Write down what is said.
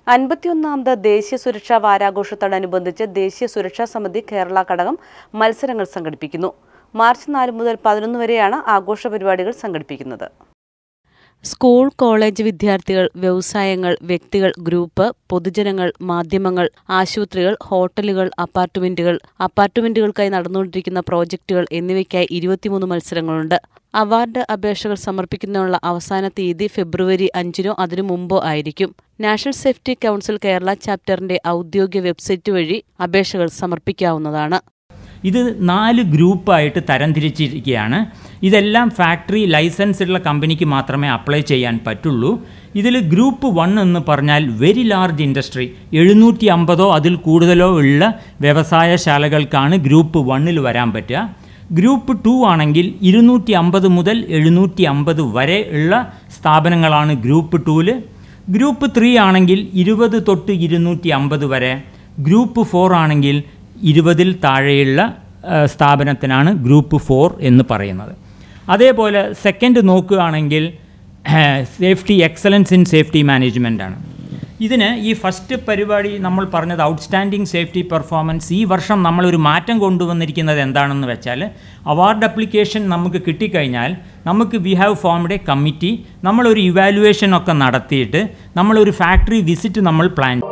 അൻപത്തിയൊന്നാമത് ദേശീയ സുരക്ഷാ വാരാഘോഷത്തോടനുബന്ധിച്ച് ദേശീയ സുരക്ഷാ സമിതി കേരള ഘടകം മത്സരങ്ങൾ സംഘടിപ്പിക്കുന്നു മാർച്ച് നാല് മുതൽ പതിനൊന്ന് വരെയാണ് ആഘോഷ പരിപാടികൾ സംഘടിപ്പിക്കുന്നത് സ്കൂൾ കോളേജ് വിദ്യാർത്ഥികൾ വ്യവസായങ്ങൾ വ്യക്തികൾ ഗ്രൂപ്പ് പൊതുജനങ്ങൾ മാധ്യമങ്ങൾ ആശുപത്രികൾ ഹോട്ടലുകൾ അപ്പാർട്ട്മെന്റുകൾ അപ്പാർട്ട്മെന്റുകൾക്കായി നടന്നുകൊണ്ടിരിക്കുന്ന പ്രോജക്റ്റുകൾ എന്നിവയ്ക്കായി ഇരുപത്തിമൂന്ന് മത്സരങ്ങളുണ്ട് അവാർഡ് അപേക്ഷകൾ സമർപ്പിക്കുന്നതിനുള്ള അവസാന തീയതി ഫെബ്രുവരി അഞ്ചിനോ അതിനു മുമ്പോ ആയിരിക്കും നാഷണൽ സേഫ്റ്റി കൗൺസിൽ കേരള ചാപ്റ്ററിന്റെ ഔദ്യോഗിക വെബ്സൈറ്റ് വഴി അപേക്ഷകൾ സമർപ്പിക്കാവുന്നതാണ് ഇത് നാല് ഗ്രൂപ്പായിട്ട് തരംതിരിച്ചിരിക്കുകയാണ് ഇതെല്ലാം ഫാക്ടറി ലൈസൻസ് ഉള്ള കമ്പനിക്ക് മാത്രമേ അപ്ലൈ ചെയ്യാൻ പറ്റുള്ളൂ ഇതിൽ ഗ്രൂപ്പ് വൺ എന്ന് പറഞ്ഞാൽ വെരി ലാർജ് ഇൻഡസ്ട്രി എഴുന്നൂറ്റി അമ്പതോ അതിൽ കൂടുതലോ ഉള്ള വ്യവസായശാലകൾക്കാണ് ഗ്രൂപ്പ് വണ്ണിൽ വരാൻ പറ്റുക ഗ്രൂപ്പ് ടു ആണെങ്കിൽ ഇരുന്നൂറ്റി അമ്പത് മുതൽ എഴുന്നൂറ്റി അമ്പത് വരെ ഉള്ള സ്ഥാപനങ്ങളാണ് ഗ്രൂപ്പ് ടൂവിൽ ഗ്രൂപ്പ് ത്രീ ആണെങ്കിൽ ഇരുപത് തൊട്ട് ഇരുന്നൂറ്റി അമ്പത് വരെ ഗ്രൂപ്പ് ഫോർ ആണെങ്കിൽ ഇരുപതിൽ താഴെയുള്ള ആ, സ്ഥാപനത്തിനാണ് ഗ്രൂപ്പ് ഫോർ എന്ന് പറയുന്നത് അതേപോലെ സെക്കൻഡ് നോക്കുകയാണെങ്കിൽ safety excellence in safety management ആണ് ഇതിന് ഈ ഫസ്റ്റ് പരിപാടി നമ്മൾ പറഞ്ഞത് ഔട്ട്സ്റ്റാൻഡിംഗ് സേഫ്റ്റി പെർഫോമൻസ് ഈ വർഷം നമ്മളൊരു മാറ്റം കൊണ്ടുവന്നിരിക്കുന്നത് എന്താണെന്ന് വെച്ചാൽ അവാർഡ് അപ്ലിക്കേഷൻ നമുക്ക് കിട്ടിക്കഴിഞ്ഞാൽ നമുക്ക് we have formed a committee നമ്മളൊരു ഇവാലുവേഷൻ ഒക്കെ നടത്തിയിട്ട് നമ്മളൊരു ഫാക്ടറി വിസിറ്റ് നമ്മൾ പ്ലാൻ